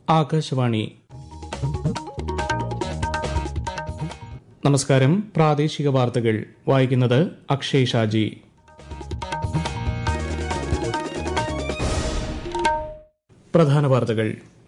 ആകാശവാണി നമസ്കാരം പ്രാദേശിക വാർത്തകൾ വായിക്കുന്നത് അക്ഷയ് ഷാജി പ്രധാന വാർത്തകൾ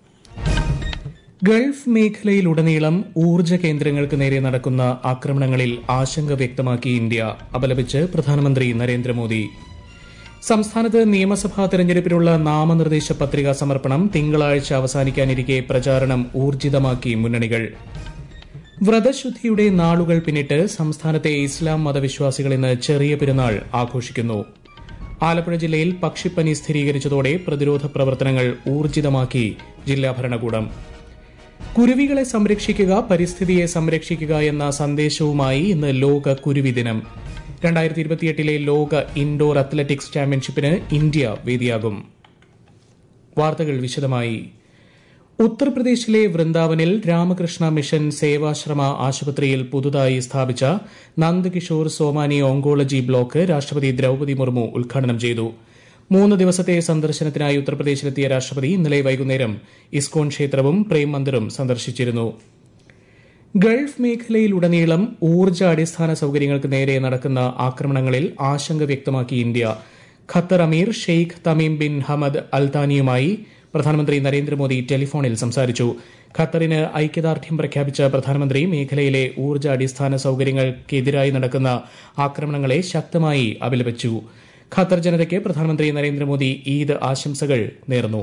ഗൾഫ് മേഖലയിലുടനീളം ഊർജ്ജ കേന്ദ്രങ്ങൾക്ക് നേരെ നടക്കുന്ന ആക്രമണങ്ങളിൽ ആശങ്ക വ്യക്തമാക്കി ഇന്ത്യ അപലപിച്ച് പ്രധാനമന്ത്രി നരേന്ദ്രമോദി സംസ്ഥാനത്ത് നിയമസഭാ തെരഞ്ഞെടുപ്പിനുള്ള നാമനിർദ്ദേശ പത്രികാ സമർപ്പണം തിങ്കളാഴ്ച അവസാനിക്കാനിരിക്കെ പ്രചാരണം ഊർജിതമാക്കി മുന്നണികൾ വ്രതശുദ്ധിയുടെ നാളുകൾ പിന്നിട്ട് സംസ്ഥാനത്തെ ഇസ്ലാം മതവിശ്വാസികൾ ഇന്ന് ചെറിയ പെരുന്നാൾ ആഘോഷിക്കുന്നു ആലപ്പുഴ ജില്ലയിൽ പക്ഷിപ്പനി സ്ഥിരീകരിച്ചതോടെ പ്രതിരോധ പ്രവർത്തനങ്ങൾ ഊർജിതമാക്കി ജില്ലാ ഭരണകൂടം കുരുവികളെ സംരക്ഷിക്കുക പരിസ്ഥിതിയെ സംരക്ഷിക്കുക എന്ന സന്ദേശവുമായി ഇന്ന് ലോക കുരുവി ദിനം രണ്ടായിരത്തി ഇരുപത്തിയെട്ടിലെ ലോക ഇൻഡോർ അത്ലറ്റിക്സ് ചാമ്പ്യൻഷിപ്പിന് ഇന്ത്യ വേദിയാകും വാർത്തകൾ വിശദമായി ഉത്തർപ്രദേശിലെ വൃന്ദാവനിൽ രാമകൃഷ്ണ മിഷൻ സേവാശ്രമ ആശുപത്രിയിൽ പുതുതായി സ്ഥാപിച്ച നന്ദകിഷോർ സോമാനി ഓങ്കോളജി ബ്ലോക്ക് രാഷ്ട്രപതി ദ്രൌപതി മുർമു ഉദ്ഘാടനം ചെയ്തു മൂന്ന് ദിവസത്തെ സന്ദർശനത്തിനായി ഉത്തർപ്രദേശിലെത്തിയ രാഷ്ട്രപതി ഇന്നലെ വൈകുന്നേരം ഇസ്കോൺ ക്ഷേത്രവും പ്രേം മന്ദിറും സന്ദർശിച്ചിരുന്നു ഗൾഫ് മേഖലയിലുടനീളം ഊർജ്ജ അടിസ്ഥാന സൌകര്യങ്ങൾക്ക് നേരെ നടക്കുന്ന ആക്രമണങ്ങളിൽ ആശങ്ക വ്യക്തമാക്കി India Qatar Emir Sheikh Tamim bin Hamad അൽത്താനിയുമായി പ്രധാനമന്ത്രി നരേന്ദ്രമോദി ടെലിഫോണിൽ സംസാരിച്ചു ഖത്തറിന് ഐക്യദാർഢ്യം പ്രഖ്യാപിച്ച പ്രധാനമന്ത്രി മേഖലയിലെ ഊർജ്ജ അടിസ്ഥാന സൌകര്യങ്ങൾക്കെതിരായി നടക്കുന്ന ആക്രമണങ്ങളെ ശക്തമായി അപലപിച്ചു ഖത്തർ ജനതയ്ക്ക് പ്രധാനമന്ത്രി നരേന്ദ്രമോദി ഈദ് ആശംസകൾ നേർന്നു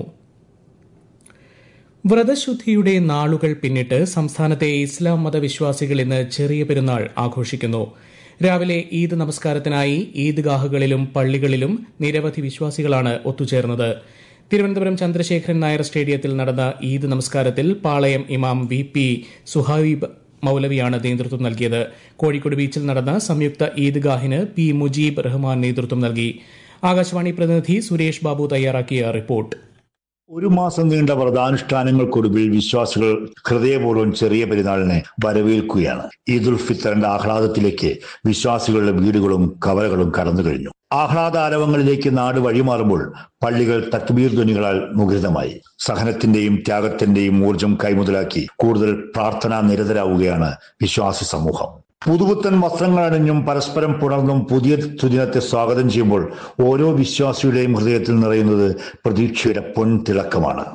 വ്രതശുദ്ധിയുടെ നാളുകൾ പിന്നിട്ട് സംസ്ഥാനത്തെ ഇസ്ലാം മതവിശ്വാസികൾ ഇന്ന് ചെറിയ പെരുന്നാൾ ആഘോഷിക്കുന്നു രാവിലെ ഈദ് നമസ്കാരത്തിനായി ഈദ്ഗാഹുകളിലും പള്ളികളിലും നിരവധി വിശ്വാസികളാണ് ഒത്തുചേർന്നത് തിരുവനന്തപുരം ചന്ദ്രശേഖരൻ നായർ സ്റ്റേഡിയത്തിൽ നടന്ന ഈദ് നമസ്കാരത്തിൽ പാളയം ഇമാം വി പി സുഹൈബ് മൌലവിയാണ് നേതൃത്വം നൽകിയത് കോഴിക്കോട് ബീച്ചിൽ നടന്ന സംയുക്ത ഈദ്ഗാഹിന് പി മുജീബ് റഹ്മാൻ നേതൃത്വം നൽകി ആകാശവാണി പ്രതിനിധി സുരേഷ് ബാബു തയ്യാറാക്കിയ റിപ്പോർട്ട് ഒരു മാസം നീണ്ട വ്രതാനുഷ്ഠാനങ്ങൾക്കൊടുവിൽ വിശ്വാസികൾ ഹൃദയപൂർവ്വം ചെറിയ പെരുന്നാളിനെ വരവേൽക്കുകയാണ് ഈദുൽ ഫിത്തറിന്റെ ആഹ്ലാദത്തിലേക്ക് വിശ്വാസികളുടെ വീടുകളും കവലകളും കടന്നു കഴിഞ്ഞു ആഹ്ലാദാരവങ്ങളിലേക്ക് നാട് വഴിമാറുമ്പോൾ പള്ളികൾ തക്ബീർ ധ്വനികളാൽ മുഖരിതമായി സഹനത്തിന്റെയും ത്യാഗത്തിന്റെയും ഊർജം കൈമുതലാക്കി കൂടുതൽ പ്രാർത്ഥനാ നിരതരാവുകയാണ് വിശ്വാസി സമൂഹം പുതുപുത്തൻ വസ്ത്രങ്ങൾ അണിഞ്ഞും പരസ്പരം പുണർന്നും പുതിയ സുദിനത്തെ സ്വാഗതം ചെയ്യുമ്പോൾ ഓരോ വിശ്വാസിയുടെയും ഹൃദയത്തിൽ നിറയുന്നത് പ്രതീക്ഷയുടെ പൊൻതിളക്കമാണ്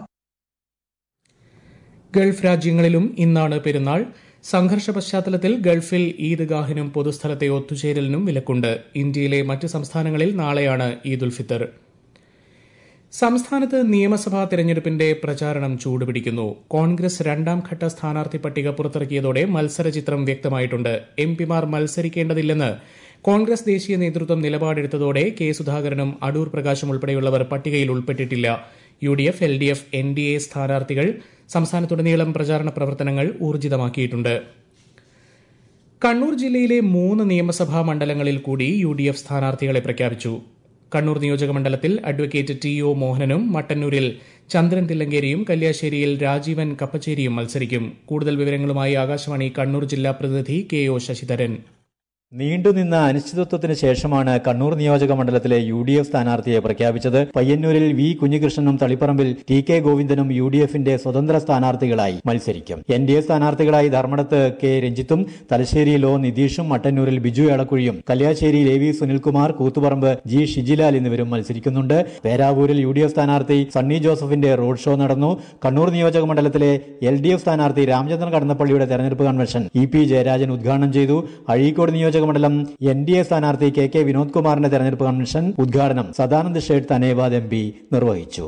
ഗൾഫ് രാജ്യങ്ങളിലും ഇന്നാണ് പെരുന്നാൾ സംഘർഷ പശ്ചാത്തലത്തിൽ ഗൾഫിൽ ഈദ്ഗാഹിനും പൊതുസ്ഥലത്തെ ഒത്തുചേരലിനും വിലക്കുണ്ട് ഇന്ത്യയിലെ മറ്റ് സംസ്ഥാനങ്ങളിൽ നാളെയാണ് ഈദ് ഉൽ ഫിത്തർ സംസ്ഥാനത്ത് നിയമസഭാ തെരഞ്ഞെടുപ്പിന്റെ പ്രചാരണം ചൂടുപിടിക്കുന്നു കോൺഗ്രസ് രണ്ടാം ഘട്ട സ്ഥാനാർത്ഥി പട്ടിക പുറത്തിറക്കിയതോടെ മത്സരചിത്രം വ്യക്തമായിട്ടുണ്ട് എം പിമാർ മത്സരിക്കേണ്ടതില്ലെന്ന് കോൺഗ്രസ് ദേശീയ നേതൃത്വം നിലപാടെടുത്തതോടെ കെ സുധാകരനും അടൂർ പ്രകാശും ഉൾപ്പെടെയുള്ളവർ പട്ടികയിൽ ഉൾപ്പെട്ടിട്ടില്ല U D F L D F N D A സ്ഥാനാർത്ഥികൾ സംസ്ഥാനത്തുടനീളം പ്രചാരണ പ്രവർത്തനങ്ങൾ ഊർജിതമാക്കിയിട്ടുണ്ട് കണ്ണൂർ ജില്ലയിലെ മൂന്ന് നിയമസഭാ മണ്ഡലങ്ങളിൽ കൂടി യു ഡി എഫ് സ്ഥാനാർത്ഥികളെ പ്രഖ്യാപിച്ചു കണ്ണൂർ നിയോജക മണ്ഡലത്തിൽ അഡ്വക്കേറ്റ് ടി ഒ മോഹനനും മട്ടന്നൂരിൽ ചന്ദ്രൻ തില്ലങ്കേരിയും കല്യാശ്ശേരിയിൽ രാജീവൻ കപ്പച്ചേരിയും മത്സരിക്കും കൂടുതൽ വിവരങ്ങളുമായി ആകാശവാണി കണ്ണൂർ ജില്ലാ പ്രതിനിധി കെ ഒ ശശിധരൻ നീണ്ടുനിന്ന അനിശ്ചിതത്വത്തിന് ശേഷമാണ് കണ്ണൂർ നിയോജക മണ്ഡലത്തിലെ യു ഡി എഫ് സ്ഥാനാർത്ഥിയെ പ്രഖ്യാപിച്ചത് പയ്യന്നൂരിൽ വി കുഞ്ഞികൃഷ്ണനും തളിപ്പറമ്പിൽ ടി കെ ഗോവിന്ദനും യു ഡി എഫിന്റെ സ്വതന്ത്ര സ്ഥാനാർത്ഥികളായി മത്സരിക്കും എൻ ഡി എ സ്ഥാനാർത്ഥികളായി ധർമ്മടത്ത് കെ രഞ്ജിത്തും തലശ്ശേരിയിൽ ഒ നിതീഷും മട്ടന്നൂരിൽ ബിജു എളക്കുഴിയും കല്യാശ്ശേരിയിൽ A V Sunilkumar Koothuparamba G Shijilal എന്നിവരും മത്സരിക്കുന്നുണ്ട് പേരാവൂരിൽ യു ഡി എഫ് സ്ഥാനാർത്ഥി സണ്ണി ജോസഫിന്റെ റോഡ് ഷോ നടന്നു കണ്ണൂർ നിയോജക മണ്ഡലത്തിലെ എൽ ഡി എഫ് സ്ഥാനാർത്ഥി രാമചന്ദ്രൻ കടന്നപ്പള്ളിയുടെ തെരഞ്ഞെടുപ്പ് കൺവെൻഷൻ ഇ പി ജയരാജൻ ഉദ്ഘാടനം ചെയ്തു അഴീക്കോട് നിയോജക മണ്ഡലം എൻ ഡി എ സ്ഥാനാർത്ഥി കെ കെ വിനോദ് കുമാറിന്റെ തെരഞ്ഞെടുപ്പ് കൺവെൻഷൻ ഉദ്ഘാടനം സദാനന്ദ് ഷേഡ് തനേവാദ് എം പി നിർവഹിച്ചു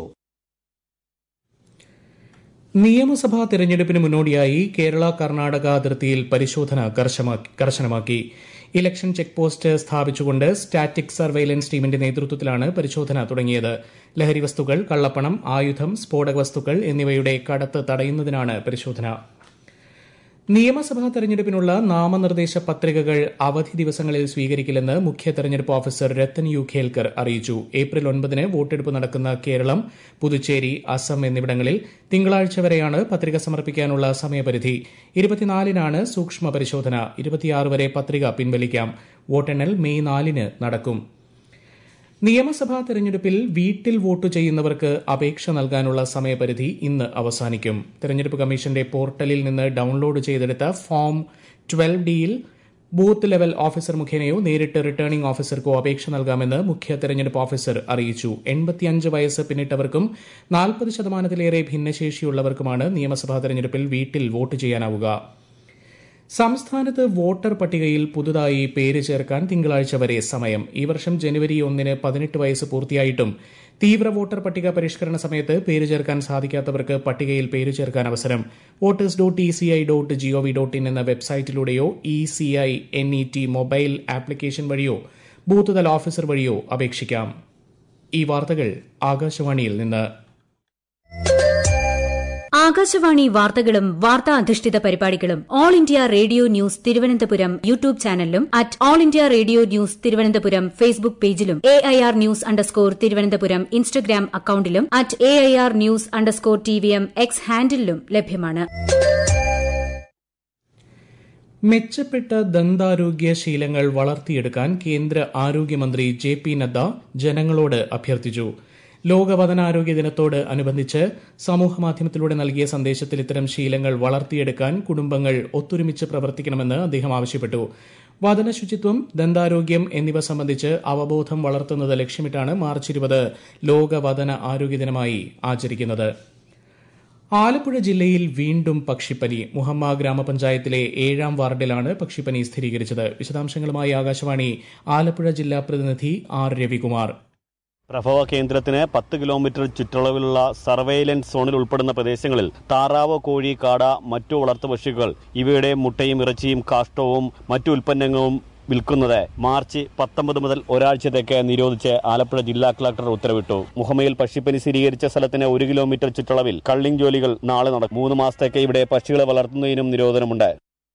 നിയമസഭാ തെരഞ്ഞെടുപ്പിന് മുന്നോടിയായി കേരള കർണാടക അതിർത്തിയിൽ പരിശോധന കർശനമാക്കി ഇലക്ഷൻ ചെക്ക് പോസ്റ്റ് സ്ഥാപിച്ചുകൊണ്ട് സ്റ്റാറ്റിക് സർവൈലൻസ് ടീമിന്റെ നേതൃത്വത്തിലാണ് പരിശോധന തുടങ്ങിയത് ലഹരി വസ്തുക്കൾ കള്ളപ്പണം ആയുധം സ്ഫോടക വസ്തുക്കൾ എന്നിവയുടെ കടത്ത് തടയുന്നതിനാണ് പരിശോധന നിയമസഭാ തെരഞ്ഞെടുപ്പിനുള്ള നാമനിർദ്ദേശ പത്രികകൾ അവധി ദിവസങ്ങളിൽ സ്വീകരിക്കില്ലെന്ന് മുഖ്യ തെരഞ്ഞെടുപ്പ് ഓഫീസർ രത്തൻ യു ഖേൽക്കർ അറിയിച്ചു ഏപ്രിൽ ഒൻപതിന് വോട്ടെടുപ്പ് നടക്കുന്ന കേരളം പുതുച്ചേരി അസം എന്നിവിടങ്ങളിൽ തിങ്കളാഴ്ച വരെയാണ് പത്രിക സമർപ്പിക്കാനുള്ള സമയപരിധി ഇരുപത്തിനാലിനാണ് സൂക്ഷ്മ പരിശോധന ഇരുപത്തിയാറ് വരെ പത്രിക പിൻവലിക്കാം വോട്ടെണ്ണൽ മെയ് നാലിന് നടക്കും നിയമസഭാ തെരഞ്ഞെടുപ്പിൽ വീട്ടിൽ വോട്ട് ചെയ്യുന്നവർക്ക് അപേക്ഷ നൽകാനുള്ള സമയപരിധി ഇന്ന് അവസാനിക്കും തെരഞ്ഞെടുപ്പ് കമ്മീഷന്റെ പോർട്ടലിൽ നിന്ന് ഡൌൺലോഡ് ചെയ്തെടുത്ത ഫോം ട്വൽവ് ഡിയിൽ ബൂത്ത് ലെവൽ ഓഫീസർ മുഖേനയോ നേരിട്ട് റിട്ടേണിംഗ് ഓഫീസർക്കോ അപേക്ഷ നൽകാമെന്ന് മുഖ്യ തെരഞ്ഞെടുപ്പ് ഓഫീസർ അറിയിച്ചു എൺപത്തിയഞ്ച് വയസ്സ് പിന്നിട്ടവർക്കും നാൽപ്പത് ശതമാനത്തിലേറെ ഭിന്നശേഷിയുള്ളവർക്കുമാണ് നിയമസഭാ തെരഞ്ഞെടുപ്പിൽ വീട്ടിൽ വോട്ട് ചെയ്യാനാവുക സംസ്ഥാനത്ത് വോട്ടർ പട്ടികയിൽ പുതുതായി പേര് ചേർക്കാൻ തിങ്കളാഴ്ച വരെ സമയം ഈ വർഷം ജനുവരി ഒന്നിന് പതിനെട്ട് വയസ്സ് പൂർത്തിയായിട്ടും തീവ്ര വോട്ടർ പട്ടിക പരിഷ്കരണ സമയത്ത് പേര് ചേർക്കാൻ സാധിക്കാത്തവർക്ക് പട്ടികയിൽ പേര് ചേർക്കാൻ അവസരം voters dot E C I dot G O V dot in എന്ന വെബ്സൈറ്റിലൂടെയോ E C I N E T mobile application വഴിയോ ബൂത്ത് തല ഓഫീസർ വഴിയോ അപേക്ഷിക്കാം ഈ വാർത്തകൾ ആകാശവാണിയിൽ നിന്ന് ആകാശവാണി വാർത്തകളും വാർത്താ അധിഷ്ഠിത പരിപാടികളും All India Radio News Thiruvananthapuram YouTube ചാനലിലും at All India Radio News Thiruvananthapuram Facebook പേജിലും A I R news underscore Thiruvananthapuram Instagram അക്കൌണ്ടിലും at A I R news underscore T V M X ഹാൻഡിലും ലഭ്യമാണ് മെച്ചപ്പെട്ട ദന്താരോഗ്യ ശീലങ്ങൾ വളർത്തിയെടുക്കാൻ കേന്ദ്ര ആരോഗ്യമന്ത്രി ജെ പി നദ്ദ ജനങ്ങളോട് അഭ്യർത്ഥിച്ചു ലോക വതനാരോഗ്യ ദിനത്തോട് അനുബന്ധിച്ച് സമൂഹമാധ്യമത്തിലൂടെ നൽകിയ സന്ദേശത്തിൽ ഇത്തരം ശീലങ്ങൾ വളർത്തിയെടുക്കാൻ കുടുംബങ്ങൾ ഒത്തൊരുമിച്ച് പ്രവർത്തിക്കണമെന്ന് അദ്ദേഹം ആവശ്യപ്പെട്ടു വതന ശുചിത്വം ദന്താരോഗ്യം എന്നിവ സംബന്ധിച്ച് അവബോധം വളർത്തുന്നത് ലക്ഷ്യമിട്ടാണ് മാർച്ച് ഇരുപത് ലോക വതന ആരോഗ്യ ദിനമായി ആചരിക്കുന്നത് ആലപ്പുഴ ജില്ലയിൽ വീണ്ടും പക്ഷിപ്പനി മുഹമ്മ ഗ്രാമപഞ്ചായത്തിലെ ഏഴാം വാർഡിലാണ് പക്ഷിപ്പനി സ്ഥിരീകരിച്ചത് വിശദാംശങ്ങളുമായി ആകാശവാണി ആലപ്പുഴ ജില്ലാ പ്രതിനിധി ആർ രവികുമാർ പ്രഭവ കേന്ദ്രത്തിന് പത്ത് കിലോമീറ്റർ ചുറ്റളവിലുള്ള സർവൈലൻസ് സോണിൽ ഉൾപ്പെടുന്ന പ്രദേശങ്ങളിൽ താറാവ് കോഴി കാട മറ്റു വളർത്തുപക്ഷികൾ ഇവയുടെ മുട്ടയും ഇറച്ചിയും കാഷ്ടവും മറ്റു ഉൽപ്പന്നങ്ങളും വിൽക്കുന്നത് മാർച്ച് പത്തൊമ്പത് മുതൽ ഒരാഴ്ചത്തേക്ക് നിരോധിച്ച് ആലപ്പുഴ ജില്ലാ കളക്ടർ ഉത്തരവിട്ടു മുഹമ്മയിൽ പക്ഷിപ്പനി സ്ഥിരീകരിച്ച സ്ഥലത്തിന് ഒരു കിലോമീറ്റർ ചുറ്റളവിൽ കള്ളിങ് ജോലികൾ നാളെ നടക്കും മൂന്ന് മാസത്തേക്ക് ഇവിടെ പക്ഷികളെ വളർത്തുന്നതിനും നിരോധനമുണ്ട്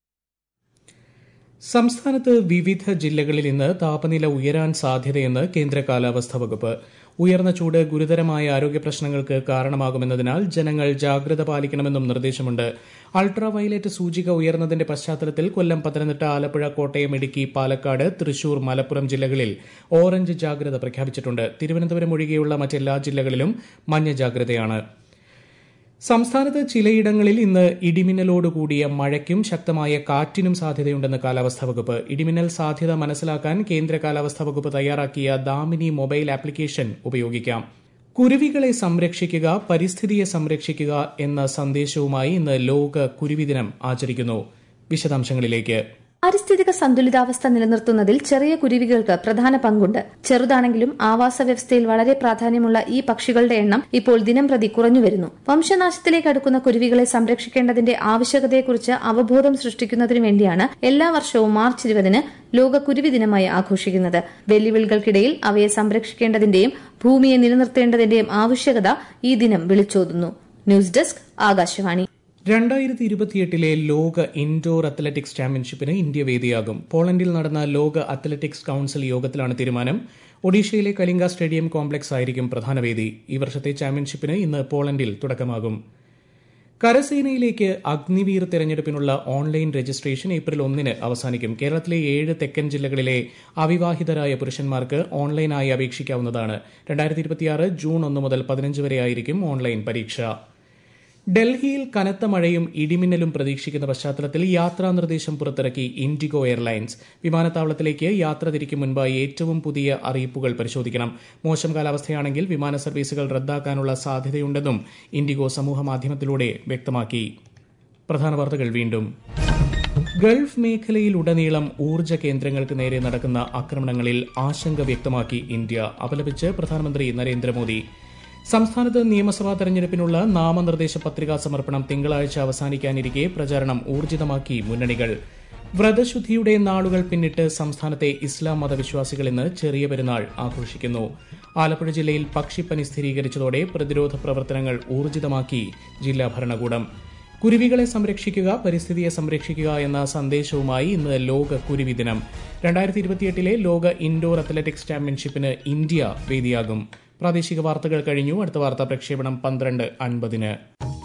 സംസ്ഥാനത്ത് വിവിധ ജില്ലകളിൽ ഇന്ന് താപനില ഉയരാൻ സാധ്യതയെന്ന് കേന്ദ്ര കാലാവസ്ഥാ വകുപ്പ് ഉയർന്ന ചൂട് ഗുരുതരമായ ആരോഗ്യ പ്രശ്നങ്ങൾക്ക് കാരണമാകുമെന്നതിനാൽ ജനങ്ങൾ ജാഗ്രത പാലിക്കണമെന്നും നിർദ്ദേശമുണ്ട് അൾട്രാ വയലറ്റ് സൂചിക ഉയർന്നതിന്റെ പശ്ചാത്തലത്തിൽ കൊല്ലം പത്തനംതിട്ട ആലപ്പുഴ കോട്ടയം ഇടുക്കി പാലക്കാട് തൃശൂർ മലപ്പുറം ജില്ലകളിൽ ഓറഞ്ച് ജാഗ്രത പ്രഖ്യാപിച്ചിട്ടുണ്ട് തിരുവനന്തപുരം ഒഴികെയുള്ള മറ്റെല്ലാ ജില്ലകളിലും മഞ്ഞ ജാഗ്രതയാണ് സംസ്ഥാനത്ത് ചിലയിടങ്ങളിൽ ഇന്ന് ഇടിമിന്നലോട് കൂടിയ മഴയ്ക്കും ശക്തമായ കാറ്റിനും സാധ്യതയുണ്ടെന്ന് കാലാവസ്ഥാ വകുപ്പ് ഇടിമിന്നൽ സാധ്യത മനസ്സിലാക്കാൻ കേന്ദ്ര കാലാവസ്ഥാ വകുപ്പ് തയ്യാറാക്കിയ ദാമിനി മൊബൈൽ ആപ്ലിക്കേഷൻ ഉപയോഗിക്കാം കുരുവികളെ സംരക്ഷിക്കുക പരിസ്ഥിതിയെ സംരക്ഷിക്കുക എന്ന സന്ദേശവുമായി ഇന്ന് ലോക കുരുവി ദിനം ആചരിക്കുന്നു വിശദാംശങ്ങളിലേക്ക് പാരിസ്ഥിതിക സന്തുലിതാവസ്ഥ നിലനിർത്തുന്നതിൽ ചെറിയ കുരുവികൾക്ക് പ്രധാന പങ്കുണ്ട് ചെറുതാണെങ്കിലും ആവാസ വ്യവസ്ഥയിൽ വളരെ പ്രാധാന്യമുള്ള ഈ പക്ഷികളുടെ എണ്ണം ഇപ്പോൾ ദിനം പ്രതി കുറഞ്ഞുവരുന്നു വംശനാശത്തിലേക്ക് അടുക്കുന്ന കുരുവികളെ സംരക്ഷിക്കേണ്ടതിന്റെ ആവശ്യകതയെക്കുറിച്ച് അവബോധം സൃഷ്ടിക്കുന്നതിനു വേണ്ടിയാണ് എല്ലാ വർഷവും മാർച്ച് ഇരുപതിന് ലോക കുരുവി ദിനമായി ആഘോഷിക്കുന്നത് വെല്ലുവിളികൾക്കിടയിൽ അവയെ സംരക്ഷിക്കേണ്ടതിന്റെയും ഭൂമിയെ നിലനിർത്തേണ്ടതിന്റെയും ആവശ്യകത ഈ ദിനം വിളിച്ചോതുന്നു ന്യൂസ് ഡെസ്ക് ആകാശവാണി രണ്ടായിരത്തി ഇരുപത്തിയെട്ടിലെ ലോക ഇൻഡോർ അത്ലറ്റിക്സ് ചാമ്പ്യൻഷിപ്പിന് ഇന്ത്യ വേദിയാകും പോളണ്ടിൽ നടന്ന ലോക അത്ലറ്റിക്സ് കൌൺസിൽ യോഗത്തിലാണ് തീരുമാനം ഒഡീഷയിലെ കലിംഗ സ്റ്റേഡിയം കോംപ്ലക്സ് ആയിരിക്കും പ്രധാന വേദി ഈ വർഷത്തെ ചാമ്പ്യൻഷിപ്പിന് ഇന്ന് പോളണ്ടിൽ തുടക്കമാകും കരസേനയിലേക്ക് അഗ്നിവീർ തെരഞ്ഞെടുപ്പിനുള്ള ഓൺലൈൻ രജിസ്ട്രേഷൻ ഏപ്രിൽ ഒന്നിന് അവസാനിക്കും കേരളത്തിലെ ഏഴ് തെക്കൻ ജില്ലകളിലെ അവിവാഹിതരായ പുരുഷന്മാർക്ക് ഓൺലൈനായി അപേക്ഷിക്കാവുന്നതാണ് രണ്ടായിരത്തി ഇരുപത്തിയാറ് ജൂൺ ഒന്ന് മുതൽ പതിനഞ്ച് വരെയായിരിക്കും ഓൺലൈൻ പരീക്ഷ ഡൽഹിയിൽ കനത്ത മഴയും ഇടിമിന്നലും പ്രതീക്ഷിക്കുന്ന പശ്ചാത്തലത്തിൽ യാത്രാ നിർദ്ദേശം പുറത്തിറക്കി ഇൻഡിഗോ എയർലൈൻസ് വിമാനത്താവളത്തിലേക്ക് യാത്ര തിരിക്കും മുൻപായി ഏറ്റവും പുതിയ അറിയിപ്പുകൾ പരിശോധിക്കണം മോശം കാലാവസ്ഥയാണെങ്കിൽ വിമാന സർവീസുകൾ റദ്ദാക്കാനുള്ള സാധ്യതയുണ്ടെന്നും ഇൻഡിഗോ സമൂഹമാധ്യമത്തിലൂടെ വ്യക്തമാക്കി പ്രധാന വാർത്തകൾ വീണ്ടും ഗൾഫ് മേഖലയിലുടനീളം ഊർജ്ജ കേന്ദ്രങ്ങൾക്ക് നേരെ നടക്കുന്ന ആക്രമണങ്ങളിൽ ആശങ്ക വ്യക്തമാക്കി ഇന്ത്യ അപലപിച്ച് പ്രധാനമന്ത്രി നരേന്ദ്രമോദി സംസ്ഥാനത്ത് നിയമസഭാ തെരഞ്ഞെടുപ്പിനുള്ള നാമനിർദ്ദേശ പത്രികാ സമർപ്പണം തിങ്കളാഴ്ച അവസാനിക്കാനിരിക്കെ പ്രചാരണം ഊർജിതമാക്കി മുന്നണികൾ വ്രതശുദ്ധിയുടെ നാളുകൾ പിന്നിട്ട് സംസ്ഥാനത്തെ ഇസ്ലാം മതവിശ്വാസികൾ ഇന്ന് ചെറിയ പെരുന്നാൾ ആഘോഷിക്കുന്നു ആലപ്പുഴ ജില്ലയിൽ പക്ഷിപ്പനി സ്ഥിരീകരിച്ചതോടെ പ്രതിരോധ പ്രവർത്തനങ്ങൾ ഊർജിതമാക്കി ജില്ലാ ഭരണകൂടം കുരുവികളെ സംരക്ഷിക്കുക പരിസ്ഥിതിയെ സംരക്ഷിക്കുക എന്ന സന്ദേശവുമായി ഇന്ന് ലോക കുരുവി ദിനം രണ്ടായിരത്തി ഇരുപത്തിയെട്ടിലെ ലോക ഇൻഡോർ അത്ലറ്റിക്സ് ചാമ്പ്യൻഷിപ്പിന് ഇന്ത്യ വേദിയാകും പ്രാദേശിക വാർത്തകൾ കഴിഞ്ഞു അടുത്ത വാർത്താ പ്രക്ഷേപണം പന്ത്രണ്ട് അൻപതിന്